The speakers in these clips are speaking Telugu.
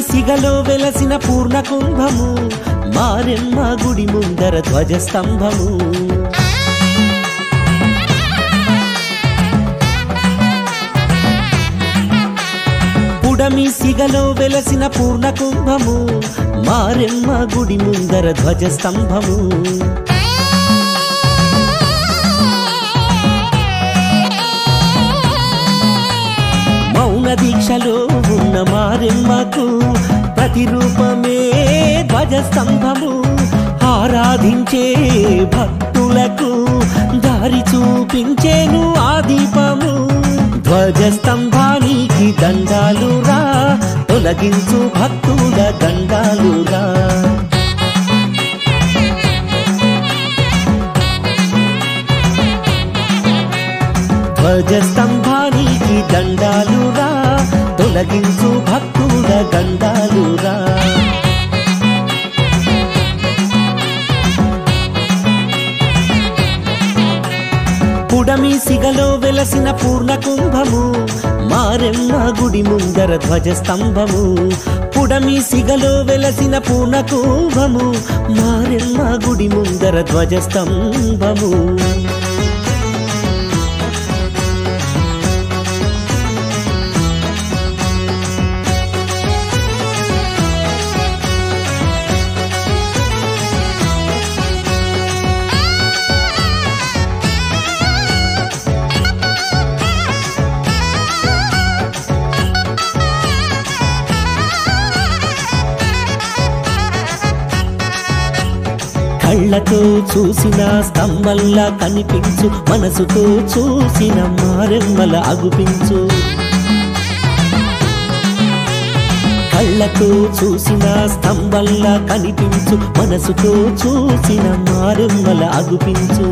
సిగలో వెలసిన పూర్ణ కుంభము మారెమ్మ గుడి ముందర ధ్వజస్తంభము పుడమి సిగలో వెలసిన పూర్ణ కుంభము మారెమ్మ గుడి ముందర ధ్వజస్తంభము మౌన దీక్షలో ఉన్న మారెమ్మకు ప్రతిరూపమే ధ్వజస్తంభము ఆరాధించే భక్తులకు దారి చూపించేను ఆ దీపము ధ్వజస్తంభానికి దండాలురా తొలగించు భక్తుల దండాలురా ధ్వజస్తంభానికి దండాలురా తొలగించు భక్తుల దండాలురా పుడమి సిగలో వెలసిన పూర్ణ కుంభము మారెమ్మ గుడి ముందర ధ్వజస్తంభము పుడమి సిగలో వెలసిన పూర్ణ కుంభము మారెమ్మ గుడి ముందర ధ్వజస్తంభము కళ్ళతో చూసిన స్తంభంలా కనిపించు మనసుతో చూసిన మారెమ్మల అగుపించు కళ్ళతో చూసిన స్తంభంలా కనిపించు మనసుతో చూసిన మారెమ్మల అగుపించు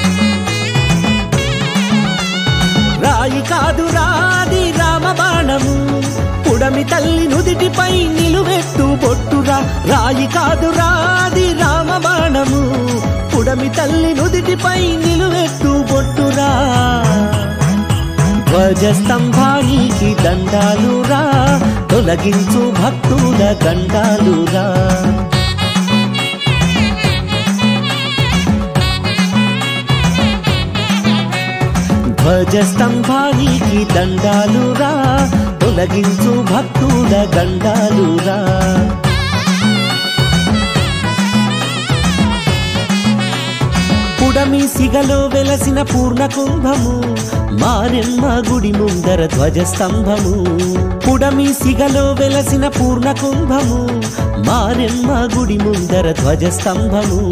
రాయి కాదు రాది రామబాణము పుడమి తల్లి నుదిటిపై నిలువెట్టు బొట్టురా రాయి కాదు రాది రామబాణము పుడమి తల్లి నుదిటిపై నిలువెట్టు బొట్టురా ధ్వజస్తంభానికి దండాలురా తొలగించు భక్తుల దండాలురా ధ్వజస్తంభానికి దండాలురా తొలగించు భక్తుల దండాలురా పుడమి సిగలో వెలసిన పూర్ణ కుంభము మారెమ్మ గుడి ముందర ధ్వజస్తంభము పుడమి సిగలో వెలసిన పూర్ణ కుంభము మారెమ్మ గుడి ముందర ధ్వజస్తంభము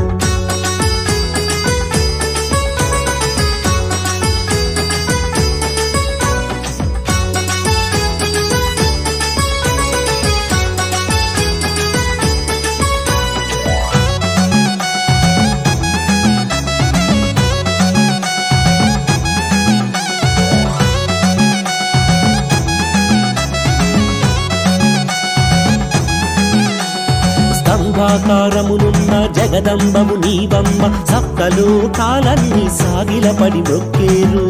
స్తంభాకారమునున్న జగదంబము నీవమ్మ సప్తలో కాలన్నీ సాగిలపడి మొక్కేరు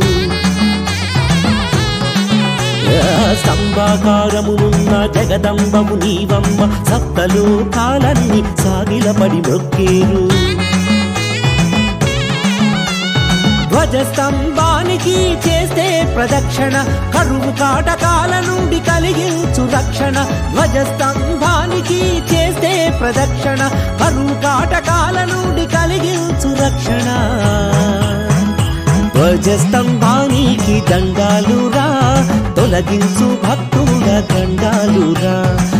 స్తంభాకారమునున్న జగదంబము నీవమ్మ సప్తలో కాలన్నీ సాగిలపడి మొక్కేరు ధ్వజస్తంభానికి చేస్తే ప్రదక్షిణ కరువు కాటకాల నుండి కలిగించు రక్షణ ధ్వజస్తంభానికి చేస్తే ప్రదక్షిణ కరువు కాటకాల నుండి కలిగించు రక్షణ ధ్వజస్తంభానికి దండాలురా తొలగించు భక్తుల దండాలురా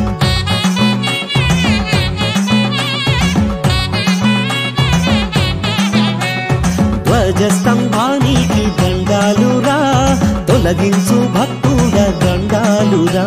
ధ్వజస్తంభానికి దండాలురా తొలగించు భక్తుల దండాలురా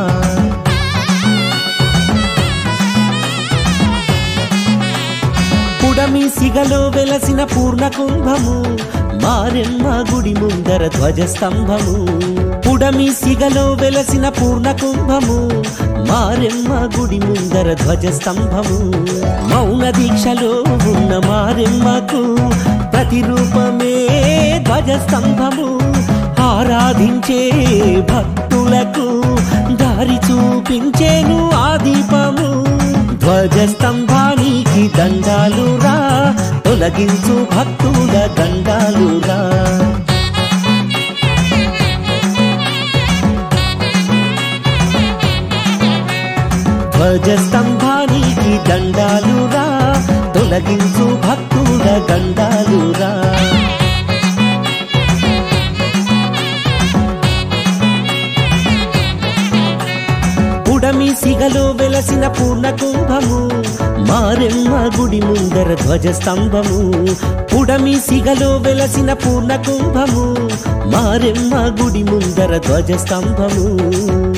పుడమి సిగలో వెలసిన పూర్ణ కుంభము మారెమ్మ గుడి ముందర ధ్వజస్తంభము పుడమి సిగలో వెలసిన పూర్ణ కుంభము మారెమ్మ గుడి ముందర ధ్వజస్తంభము మౌన దీక్షలో ఉన్న మారెమ్మకు ప్రతిరూపమే ధ్వజస్తంభము ఆరాధించే భక్తులకు దా దారి చూపించేను ఆ దీపము ధ్వజస్తంభానికి దండాలురా తొలగించు భక్తుల దండాలురా ధ్వజస్తంభానికి దండాలురా తొలగించు భక్తుల గండాలురా పుడమి సిగలో వెలసిన పూర్ణ కుంభము మారెమ్మ గుడి ముందర ధ్వజస్తంభము పుడమి సిగలో వెలసిన పూర్ణ కుంభము మారెమ్మ గుడి ముందర ధ్వజస్తంభము